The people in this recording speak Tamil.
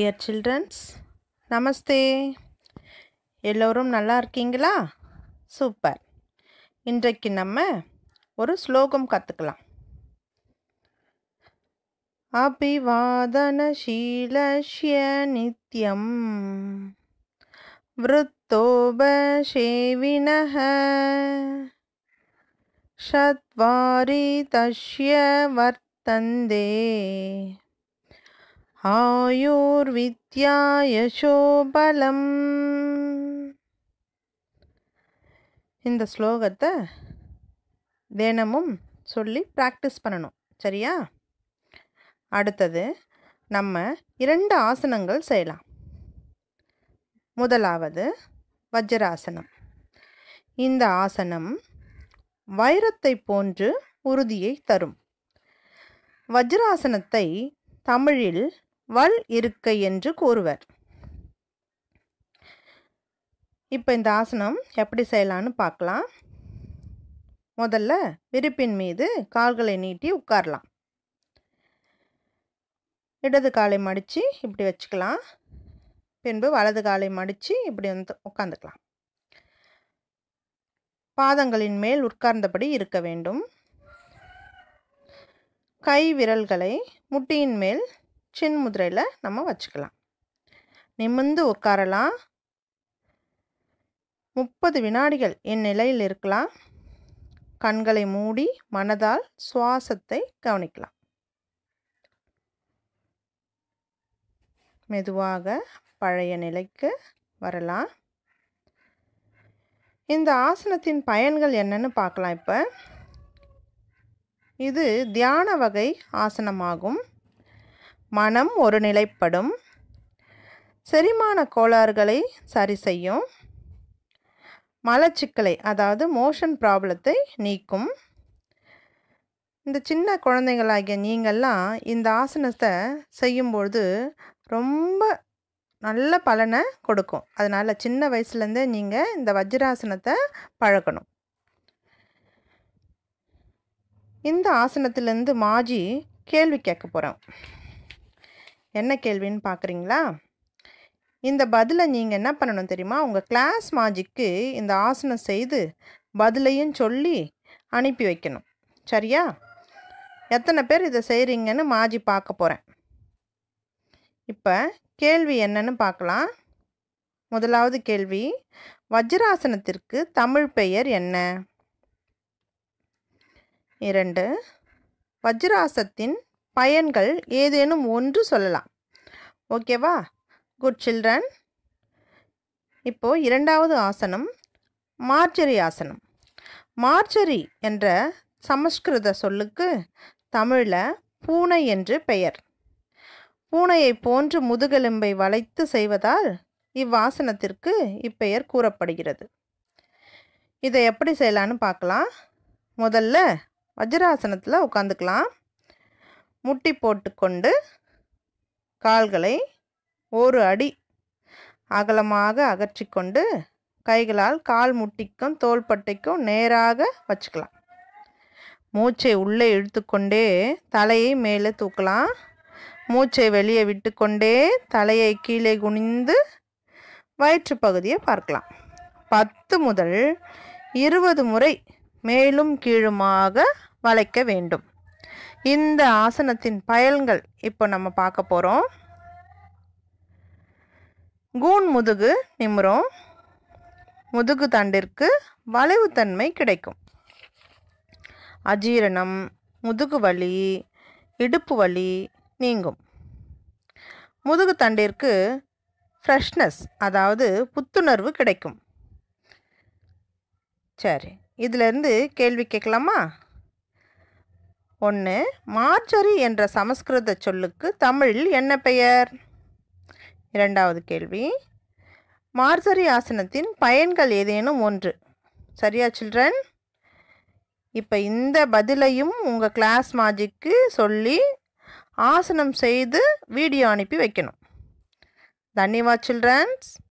டியர் சில்ட்ரன்ஸ் நமஸ்தே எல்லோரும் நல்லா இருக்கீங்களா சூப்பர் இன்றைக்கு நம்ம ஒரு ஸ்லோகம் கற்றுக்கலாம் அபிவாதனசீலஷ்ய நித்யம் वृत्तोपसेविनः षत्वारि तस्य वर्तन्ते ஆயுர்வித்யா யசோபலம் இந்த ஸ்லோகத்தை தினமும் சொல்லி ப்ராக்டிஸ் பண்ணணும் சரியா அடுத்தது நம்ம இரண்டு ஆசனங்கள் செய்யலாம் முதலாவது வஜ்ராசனம் இந்த ஆசனம் வைரத்தை போன்று உறுதியை தரும் வஜ்ராசனத்தை தமிழில் வல் இருக்கை என்று கூறுவர் இப்போ இந்த ஆசனம் எப்படி செய்யலான்னு பார்க்கலாம் முதல்ல விரிப்பின் மீது கால்களை நீட்டி உட்காரலாம் இடது காலை மடித்து இப்படி வச்சுக்கலாம் பின்பு வலது காலை மடித்து இப்படி வந்து உட்காந்துக்கலாம் பாதங்களின் மேல் உட்கார்ந்தபடி இருக்க வேண்டும் கை விரல்களை முட்டியின் மேல் சின் முதிரையில் நம்ம வச்சுக்கலாம் நிமிர்ந்து உட்காரலாம் முப்பது வினாடிகள் இந்நிலையில் இருக்கலாம் கண்களை மூடி மனதால் சுவாசத்தை கவனிக்கலாம் மெதுவாக பழைய நிலைக்கு வரலாம் இந்த ஆசனத்தின் பயன்கள் என்னன்னு பார்க்கலாம் இப்போ இது தியான வகை ஆசனமாகும் மனம் ஒரு நிலைப்படும் செரிமான கோளாறுகளை சரி செய்யும் மலச்சிக்கலை அதாவது மோஷன் ப்ராப்ளத்தை நீக்கும் இந்த சின்ன குழந்தைங்களாகிய நீங்கள்லாம் இந்த ஆசனத்தை செய்யும்பொழுது ரொம்ப நல்ல பலனை கொடுக்கும் அதனால் சின்ன வயசுலேருந்தே நீங்கள் இந்த வஜ்ராசனத்தை பழக்கணும் இந்த ஆசனத்திலேருந்து மாஜி கேள்வி கேட்க போகிறோம் என்ன கேள்வின்னு பார்க்குறீங்களா இந்த பதிலை நீங்கள் என்ன பண்ணணும் தெரியுமா உங்கள் கிளாஸ் மாஜிக்கு இந்த ஆசனம் செய்து பதிலையும் சொல்லி அனுப்பி வைக்கணும் சரியா எத்தனை பேர் இதை செய்கிறீங்கன்னு மாஜி பார்க்க போகிறேன் இப்போ கேள்வி என்னன்னு பார்க்கலாம் முதலாவது கேள்வி வஜ்ராசனத்திற்கு தமிழ் பெயர் என்ன இரண்டு வஜ்ராசத்தின் பயன்கள் ஏதேனும் ஒன்று சொல்லலாம் ஓகேவா குட் சில்ட்ரன் இப்போது இரண்டாவது ஆசனம் மார்ஜரி ஆசனம் மார்ஜரி என்ற சமஸ்கிருத சொல்லுக்கு தமிழில் பூனை என்று பெயர் பூனையை போன்று முதுகெலும்பை வளைத்து செய்வதால் இவ்வாசனத்திற்கு இப்பெயர் கூறப்படுகிறது இதை எப்படி செய்யலான்னு பார்க்கலாம் முதல்ல வஜ்ராசனத்தில் உட்காந்துக்கலாம் முட்டி போட்டுக்கொண்டு கால்களை ஒரு அடி அகலமாக அகற்றிக்கொண்டு கைகளால் கால் முட்டிக்கும் தோள்பட்டைக்கும் நேராக வச்சுக்கலாம் மூச்சை உள்ளே இழுத்துக்கொண்டே தலையை மேலே தூக்கலாம் மூச்சை வெளியே விட்டுக்கொண்டே தலையை கீழே குனிந்து வயிற்று பகுதியை பார்க்கலாம் பத்து முதல் இருபது முறை மேலும் கீழுமாக வளைக்க வேண்டும் இந்த ஆசனத்தின் பயன்கள் இப்போ நம்ம பார்க்க போகிறோம் கூன் முதுகு நிமிரும் முதுகு தண்டிற்கு வளைவுத்தன்மை கிடைக்கும் அஜீரணம் முதுகு வலி இடுப்பு வலி நீங்கும் முதுகு தண்டிற்கு ஃப்ரெஷ்னஸ் அதாவது புத்துணர்வு கிடைக்கும் சரி இதிலேருந்து கேள்வி கேட்கலாமா ஒன்று மார்ஜரி என்ற சமஸ்கிருத சொல்லுக்கு தமிழில் என்ன பெயர் இரண்டாவது கேள்வி மார்ஜரி ஆசனத்தின் பயன்கள் ஏதேனும் ஒன்று சரியா சில்ட்ரன் இப்போ இந்த பதிலையும் உங்கள் கிளாஸ் மாஜிக்கு சொல்லி ஆசனம் செய்து வீடியோ அனுப்பி வைக்கணும் தன்யவாத் சில்ட்ரன்ஸ்